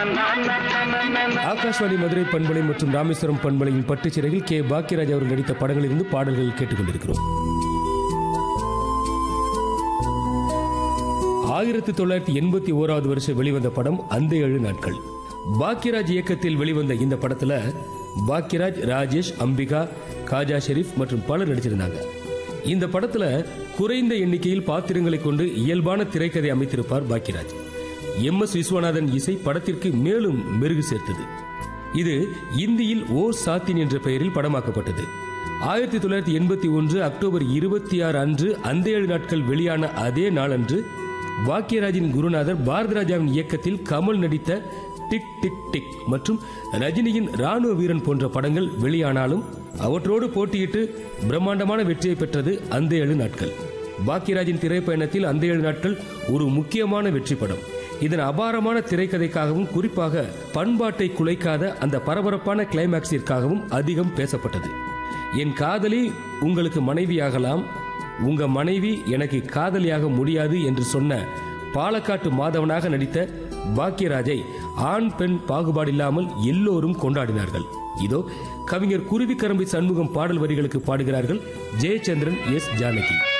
ஆகாஷ்வாணி மதுரை பண்பலை மற்றும் ராமேஸ்வரம் பண்பலையின் பட்டுச்சிறையில் கே பாக்கியராஜ் அவர்கள் நடித்த படங்களிலிருந்து பாடல்கள் கேட்டுக்கொண்டிருக்கிறோம் ஆயிரத்தி தொள்ளாயிரத்தி எண்பத்தி ஓராவது வருஷம் வெளிவந்த படம் அந்த ஏழு நாட்கள் பாக்கியராஜ் இயக்கத்தில் வெளிவந்த இந்த படத்துல பாக்கியராஜ் ராஜேஷ் அம்பிகா காஜா ஷெரீப் மற்றும் பலர் நடிச்சிருந்தாங்க இந்த படத்துல குறைந்த எண்ணிக்கையில் பாத்திரங்களை கொண்டு இயல்பான திரைக்கதை அமைத்திருப்பார் பாக்கியராஜ் எம் எஸ் விஸ்வநாதன் இசை படத்திற்கு மேலும் மெருகு சேர்த்தது இது இந்தியில் ஓர் சாத்தின் என்ற பெயரில் படமாக்கப்பட்டது ஆயிரத்தி தொள்ளாயிரத்தி எண்பத்தி ஒன்று அக்டோபர் இருபத்தி ஆறு அன்று அந்த ஏழு நாட்கள் வெளியான அதே நாளன்று பாக்கியராஜின் குருநாதர் பாரதிராஜாவின் இயக்கத்தில் கமல் நடித்த டிக் டிக் டிக் மற்றும் ரஜினியின் ராணுவ வீரன் போன்ற படங்கள் வெளியானாலும் அவற்றோடு போட்டியிட்டு பிரம்மாண்டமான வெற்றியை பெற்றது அந்த ஏழு நாட்கள் பாக்கியராஜின் திரைப்பயணத்தில் அந்த ஏழு நாட்கள் ஒரு முக்கியமான வெற்றி படம் இதன் அபாரமான திரைக்கதைக்காகவும் குறிப்பாக பண்பாட்டை குலைக்காத அந்த பரபரப்பான கிளைமேக்ஸிற்காகவும் அதிகம் பேசப்பட்டது என் காதலி உங்களுக்கு மனைவியாகலாம் உங்க மனைவி எனக்கு காதலியாக முடியாது என்று சொன்ன பாலக்காட்டு மாதவனாக நடித்த பாக்கியராஜை ஆண் பெண் பாகுபாடில்லாமல் எல்லோரும் கொண்டாடினார்கள் இதோ கவிஞர் குருவிக்கரம்பி சண்முகம் பாடல் வரிகளுக்கு பாடுகிறார்கள் ஜெயச்சந்திரன் எஸ் ஜானகி